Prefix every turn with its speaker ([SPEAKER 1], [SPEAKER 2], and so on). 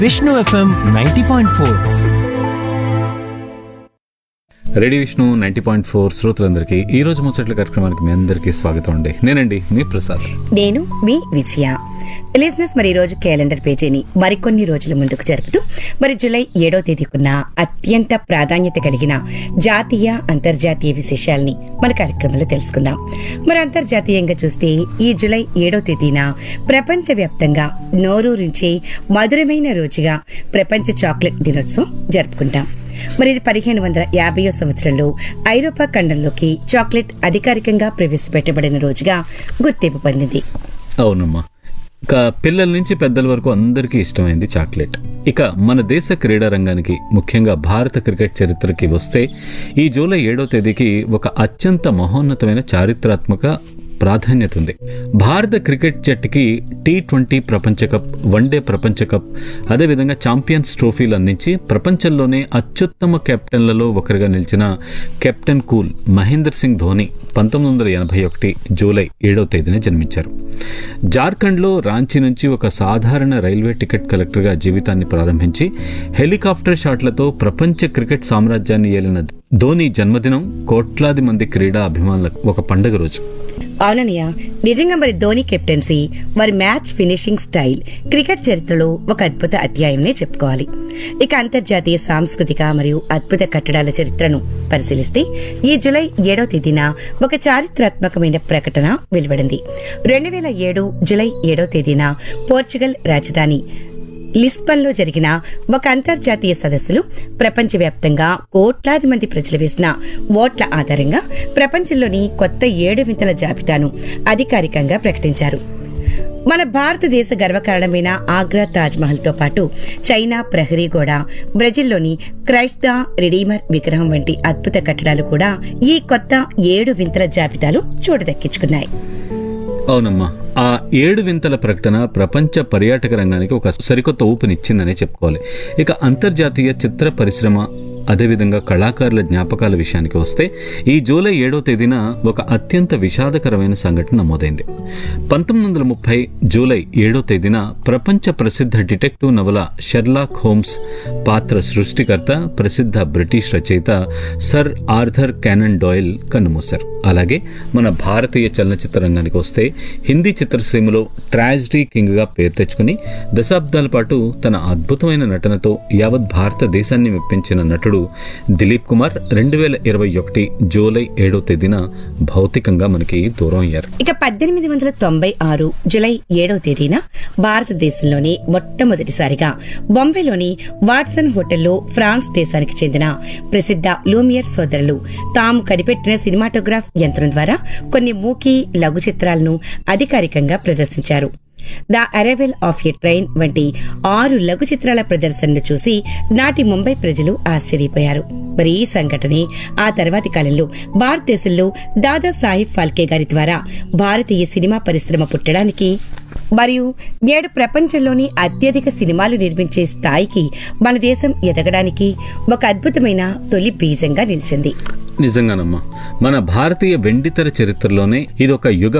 [SPEAKER 1] Vishnu FM ninety point four
[SPEAKER 2] ready Vishnu ninety point four శ్రోతలందరికీ ఈ రోజు ముచ్చట్ల కార్యక్రమానికి మీ అందరికీ స్వాగతం అండి నేనండి మీ ప్రసాద్
[SPEAKER 3] నేను మీ విజయ లిజినెస్ మరి ఈ రోజు క్యాలెండర్ పేజీని మరికొన్ని రోజుల ముందుకు జరుపుతూ మరి జూలై ఏడో తేదీకున్న అత్యంత ప్రాధాన్యత కలిగిన జాతీయ అంతర్జాతీయ విశేషాల్ని మన కార్యక్రమంలో తెలుసుకుందాం మరి అంతర్జాతీయంగా చూస్తే ఈ జూలై ఏడో తేదీన ప్రపంచవ్యాప్తంగా నోరూరించే మధురమైన రోజుగా ప్రపంచ చాక్లెట్ దినోత్సవం జరుపుకుంటాం మరి ఇది పదిహేను వందల యాభైయో సంవత్సరంలో ఐరోపా ఖండంలోకి చాక్లెట్ అధికారికంగా ప్రవేశపెట్టబడిన రోజుగా గుర్తింపు పొందింది
[SPEAKER 2] అవునమ్మా ఇక పిల్లల నుంచి పెద్దల వరకు అందరికీ ఇష్టమైంది చాక్లెట్ ఇక మన దేశ క్రీడా రంగానికి ముఖ్యంగా భారత క్రికెట్ చరిత్రకి వస్తే ఈ జూలై ఏడో తేదీకి ఒక అత్యంత మహోన్నతమైన చారిత్రాత్మక ప్రాధాన్యత ఉంది భారత క్రికెట్ జట్టుకి టీ ట్వంటీ ప్రపంచ కప్ వన్డే ప్రపంచ కప్ అదేవిధంగా ఛాంపియన్స్ ట్రోఫీలు అందించి ప్రపంచంలోనే అత్యుత్తమ కెప్టెన్లలో ఒకరిగా నిలిచిన కెప్టెన్ కూల్ మహేందర్ సింగ్ ధోని పంతొమ్మిది వందల ఎనభై ఒకటి జూలై ఏడవ తేదీన జన్మించారు జార్ఖండ్లో రాంచీ నుంచి ఒక సాధారణ రైల్వే టికెట్ కలెక్టర్గా జీవితాన్ని ప్రారంభించి హెలికాప్టర్ షాట్లతో ప్రపంచ క్రికెట్ సామ్రాజ్యాన్ని ఏలిన ధోని జన్మదినం కోట్లాది మంది క్రీడా అభిమానులకు ఒక పండుగ రోజు
[SPEAKER 3] అవునన్నయ్య నిజంగా మరి ధోని కెప్టెన్సీ వారి మ్యాచ్ ఫినిషింగ్ స్టైల్ క్రికెట్ చరిత్రలో ఒక అద్భుత అధ్యాయంనే చెప్పుకోవాలి ఇక అంతర్జాతీయ సాంస్కృతిక మరియు అద్భుత కట్టడాల చరిత్రను పరిశీలిస్తే ఈ జులై ఏడో తేదీన ఒక చారిత్రాత్మకమైన ప్రకటన వెలువడింది రెండు వేల ఏడు జులై ఏడో తేదీన పోర్చుగల్ రాజధాని లిస్బన్లో జరిగిన ఒక అంతర్జాతీయ సదస్సులో ప్రపంచవ్యాప్తంగా కోట్లాది మంది ప్రజలు వేసిన ఓట్ల ఆధారంగా ప్రపంచంలోని కొత్త ఏడు వింతల జాబితాను అధికారికంగా ప్రకటించారు మన భారతదేశ గర్వకారణమైన ఆగ్రా తాజ్ మహల్ తో పాటు చైనా ప్రహరీ గోడ బ్రెజిల్లోని క్రైస్త రిడీమర్ విగ్రహం వంటి అద్భుత కట్టడాలు కూడా ఈ కొత్త ఏడు వింతల జాబితాలో చోటు దక్కించుకున్నాయి
[SPEAKER 2] అవునమ్మా ఆ ఏడు వింతల ప్రకటన ప్రపంచ పర్యాటక రంగానికి ఒక సరికొత్త ఊపునిచ్చిందనే చెప్పుకోవాలి ఇక అంతర్జాతీయ చిత్ర పరిశ్రమ అదేవిధంగా కళాకారుల జ్ఞాపకాల విషయానికి వస్తే ఈ జూలై ఏడో తేదీన ఒక అత్యంత విషాదకరమైన సంఘటన నమోదైంది పంతొమ్మిది వందల ముప్పై జూలై ఏడో తేదీన ప్రపంచ ప్రసిద్ధ డిటెక్టివ్ నవల షెర్లాక్ హోమ్స్ పాత్ర సృష్టికర్త ప్రసిద్ధ బ్రిటిష్ రచయిత సర్ ఆర్థర్ క్యానన్ డాయిల్ కన్నుమూశారు అలాగే మన భారతీయ చలనచిత్ర రంగానికి వస్తే హిందీ చిత్రసీమలో ట్రాజిడీ కింగ్ గా పేరు తెచ్చుకుని దశాబ్దాల పాటు తన అద్భుతమైన నటనతో యావత్ భారతదేశాన్ని మెప్పించిన నటుడు దిలీప్ కుమార్ రెండు వేల ఇరవై ఒకటి జూలై ఏడో తేదీన భౌతికంగా మనకి దూరం అయ్యారు
[SPEAKER 3] ఇక పద్దెనిమిది వందల తొంభై ఆరు జులై ఏడవ తేదీన భారతదేశంలోని మొట్టమొదటిసారిగా బొంబాయిలోని వాట్సన్ హోటల్లో ఫ్రాన్స్ దేశానికి చెందిన ప్రసిద్ధ లూమియర్ సోదరులు తాము కనిపెట్టిన సినిమాటోగ్రాఫ్ యంత్రం ద్వారా కొన్ని మూకీ లఘు చిత్రాలను అధికారికంగా ప్రదర్శించారు the arrival of a train వంటి ఆరు లఘు చిత్రాల ప్రదర్శనను చూసి నాటి ముంబై ప్రజలు ఆశ్చర్యపోయారు మరి ఈ సంఘటనే ఆ తర్వాతి కాలంలో భారతదేశంలో దాదా సాహిబ్ ఫాల్కే గారి ద్వారా భారతీయ సినిమా పరిశ్రమ పుట్టడానికి మరియు నేడు ప్రపంచంలోని అత్యధిక సినిమాలు నిర్మించే స్థాయికి మన దేశం ఎదగడానికి ఒక అద్భుతమైన తొలి బీజంగా నిలిచింది
[SPEAKER 2] నిజంగానమ్మా మన భారతీయ వెండితెర చరిత్రలోనే ఇదొక యుగ